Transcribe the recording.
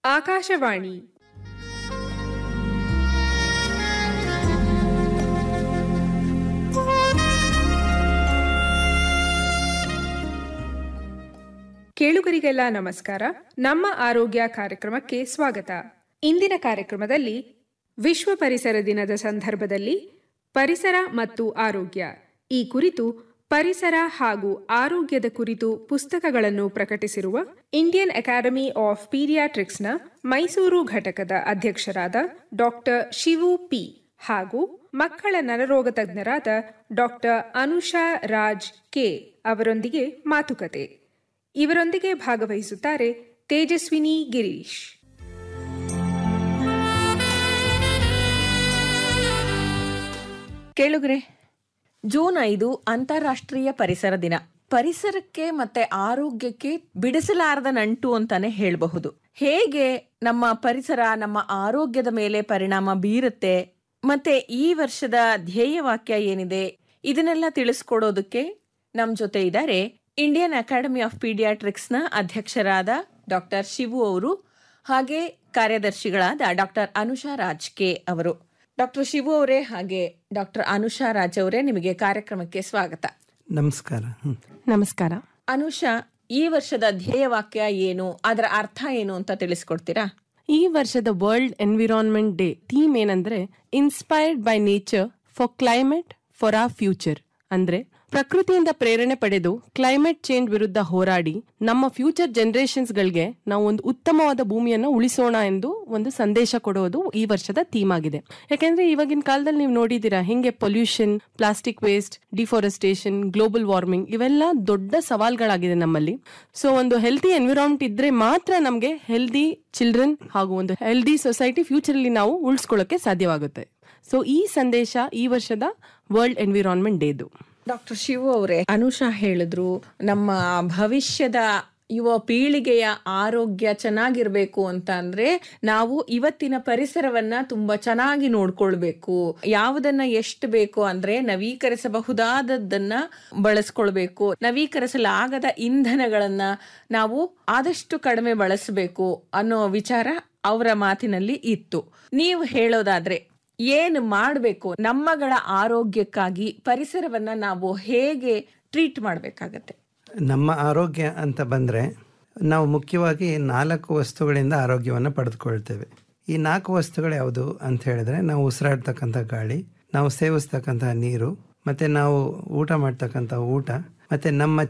ಆಕಾಶವಾಣಿ ಕೇಳುಗರಿಗೆಲ್ಲ ನಮಸ್ಕಾರ ನಮ್ಮ ಆರೋಗ್ಯ ಕಾರ್ಯಕ್ರಮಕ್ಕೆ ಸ್ವಾಗತ ಇಂದಿನ ಕಾರ್ಯಕ್ರಮದಲ್ಲಿ ವಿಶ್ವ ಪರಿಸರ ದಿನದ ಸಂದರ್ಭದಲ್ಲಿ ಪರಿಸರ ಮತ್ತು ಆರೋಗ್ಯ ಈ ಕುರಿತು ಪರಿಸರ ಹಾಗೂ ಆರೋಗ್ಯದ ಕುರಿತು ಪುಸ್ತಕಗಳನ್ನು ಪ್ರಕಟಿಸಿರುವ ಇಂಡಿಯನ್ ಅಕಾಡೆಮಿ ಆಫ್ ಪೀರಿಯಾಟ್ರಿಕ್ಸ್ನ ಮೈಸೂರು ಘಟಕದ ಅಧ್ಯಕ್ಷರಾದ ಡಾಕ್ಟರ್ ಶಿವು ಪಿ ಹಾಗೂ ಮಕ್ಕಳ ನರರೋಗ ತಜ್ಞರಾದ ಡಾಕ್ಟರ್ ಅನುಷಾ ರಾಜ್ ಕೆ ಅವರೊಂದಿಗೆ ಮಾತುಕತೆ ಇವರೊಂದಿಗೆ ಭಾಗವಹಿಸುತ್ತಾರೆ ತೇಜಸ್ವಿನಿ ಗಿರೀಶ್ ಕೇಳುಗ್ರೆ ಜೂನ್ ಐದು ಅಂತಾರಾಷ್ಟ್ರೀಯ ಪರಿಸರ ದಿನ ಪರಿಸರಕ್ಕೆ ಮತ್ತೆ ಆರೋಗ್ಯಕ್ಕೆ ಬಿಡಿಸಲಾರದ ನಂಟು ಅಂತಾನೆ ಹೇಳಬಹುದು ಹೇಗೆ ನಮ್ಮ ಪರಿಸರ ನಮ್ಮ ಆರೋಗ್ಯದ ಮೇಲೆ ಪರಿಣಾಮ ಬೀರುತ್ತೆ ಮತ್ತೆ ಈ ವರ್ಷದ ಧ್ಯೇಯವಾಕ್ಯ ಏನಿದೆ ಇದನ್ನೆಲ್ಲ ತಿಳಿಸ್ಕೊಡೋದಕ್ಕೆ ನಮ್ ಜೊತೆ ಇದ್ದಾರೆ ಇಂಡಿಯನ್ ಅಕಾಡೆಮಿ ಆಫ್ ಪೀಡಿಯಾಟ್ರಿಕ್ಸ್ನ ಅಧ್ಯಕ್ಷರಾದ ಡಾಕ್ಟರ್ ಶಿವು ಅವರು ಹಾಗೆ ಕಾರ್ಯದರ್ಶಿಗಳಾದ ಡಾಕ್ಟರ್ ಅನುಷಾ ರಾಜ್ ಕೆ ಅವರು ಡಾಕ್ಟರ್ ಶಿವು ಅವರೇ ಹಾಗೆ ಡಾಕ್ಟರ್ ಅನುಷಾ ರಾಜ್ ಅವರೇ ನಿಮಗೆ ಕಾರ್ಯಕ್ರಮಕ್ಕೆ ಸ್ವಾಗತ ನಮಸ್ಕಾರ ಹ್ಮ್. ನಮಸ್ಕಾರ ಅನುಷಾ ಈ ವರ್ಷದ ಧ್ಯೇಯವಾಕ್ಯ ಏನು ಅದರ ಅರ್ಥ ಏನು ಅಂತ ತಿಳಿಸ್ಕೊಡ್ತೀರಾ ಈ ವರ್ಷದ ವರ್ಲ್ಡ್ ಎನ್ವಿರಾನ್ಮೆಂಟ್ ಡೇ ಥೀಮ್ ಏನಂದ್ರೆ inspired by nature for climate for our future ಅಂದ್ರೆ ಪ್ರಕೃತಿಯಿಂದ ಪ್ರೇರಣೆ ಪಡೆದು ಕ್ಲೈಮೇಟ್ ಚೇಂಜ್ ವಿರುದ್ಧ ಹೋರಾಡಿ ನಮ್ಮ ಫ್ಯೂಚರ್ ಜನರೇಷನ್ಸ್ ಗಳಿಗೆ ನಾವು ಒಂದು ಉತ್ತಮವಾದ ಭೂಮಿಯನ್ನ ಉಳಿಸೋಣ ಎಂದು ಒಂದು ಸಂದೇಶ ಕೊಡೋದು ಈ ವರ್ಷದ ಥೀಮ್ ಆಗಿದೆ ಯಾಕೆಂದ್ರೆ ಇವಾಗಿನ ಕಾಲದಲ್ಲಿ ನೀವು ನೋಡಿದೀರಾ ಹಿಂಗೆ pollution plastic waste deforestation global warming ಇವೆಲ್ಲ ದೊಡ್ಡ ಸವಾಲ್ಗಳಾಗಿದೆ ನಮ್ಮಲ್ಲಿ ಸೊ ಒಂದು ಹೆಲ್ತಿ ಎನ್ವಿರಾನ್ಮೆಂಟ್ ಇದ್ರೆ ಮಾತ್ರ ನಮಗೆ ಹೆಲ್ದಿ ಚಿಲ್ಡ್ರನ್ ಹಾಗೂ ಒಂದು ಹೆಲ್ದಿ ಸೊಸೈಟಿ ಫ್ಯೂಚರ್ ಅಲ್ಲಿ ನಾವು ಉಳಿಸ್ಕೊಳ್ಳೋಕೆ ಸಾಧ್ಯವಾಗುತ್ತೆ ಸೊ ಈ ಸಂದೇಶ ಈ ವರ್ಷದ ವರ್ಲ್ಡ್ ಎನ್ವಿರಾನ್ಮೆಂಟ್ ಡೇದು ಡಾಕ್ಟರ್ ಶಿವು ಅವರೇ ಅನುಷಾ ಹೇಳಿದ್ರು ನಮ್ಮ ಭವಿಷ್ಯದ ಯುವ ಪೀಳಿಗೆಯ ಆರೋಗ್ಯ ಚೆನ್ನಾಗಿರ್ಬೇಕು ಅಂತ ಅಂದ್ರೆ ನಾವು ಇವತ್ತಿನ ಪರಿಸರವನ್ನ ತುಂಬಾ ಚೆನ್ನಾಗಿ ನೋಡ್ಕೊಳ್ಬೇಕು ಯಾವುದನ್ನ ಎಷ್ಟು ಬೇಕು ಅಂದ್ರೆ ನವೀಕರಿಸಬಹುದಾದದ್ದನ್ನ ಬಳಸ್ಕೊಳ್ಬೇಕು ನವೀಕರಿಸಲಾಗದ ಇಂಧನಗಳನ್ನ ನಾವು ಆದಷ್ಟು ಕಡಿಮೆ ಬಳಸಬೇಕು ಅನ್ನೋ ವಿಚಾರ ಅವರ ಮಾತಿನಲ್ಲಿ ಇತ್ತು ನೀವು ಹೇಳೋದಾದ್ರೆ ಏನು ಮಾಡಬೇಕು ನಮ್ಮಗಳ ಆರೋಗ್ಯಕ್ಕಾಗಿ ಪರಿಸರವನ್ನ ನಾವು ಹೇಗೆ ಟ್ರೀಟ್ ಮಾಡಬೇಕಾಗತ್ತೆ ನಮ್ಮ ಆರೋಗ್ಯ ಅಂತ ಬಂದರೆ ನಾವು ಮುಖ್ಯವಾಗಿ ನಾಲ್ಕು ವಸ್ತುಗಳಿಂದ ಆರೋಗ್ಯವನ್ನು ಪಡೆದುಕೊಳ್ತೇವೆ ಈ ನಾಲ್ಕು ವಸ್ತುಗಳು ಯಾವುದು ಅಂತ ಹೇಳಿದ್ರೆ ನಾವು ಉಸಿರಾಡ್ತಕ್ಕಂಥ ಗಾಳಿ ನಾವು ಸೇವಿಸ್ತಕ್ಕಂಥ ನೀರು ಮತ್ತು ನಾವು ಊಟ ಮಾಡ್ತಕ್ಕಂಥ ಊಟ ಮತ್ತು ನಮ್ಮ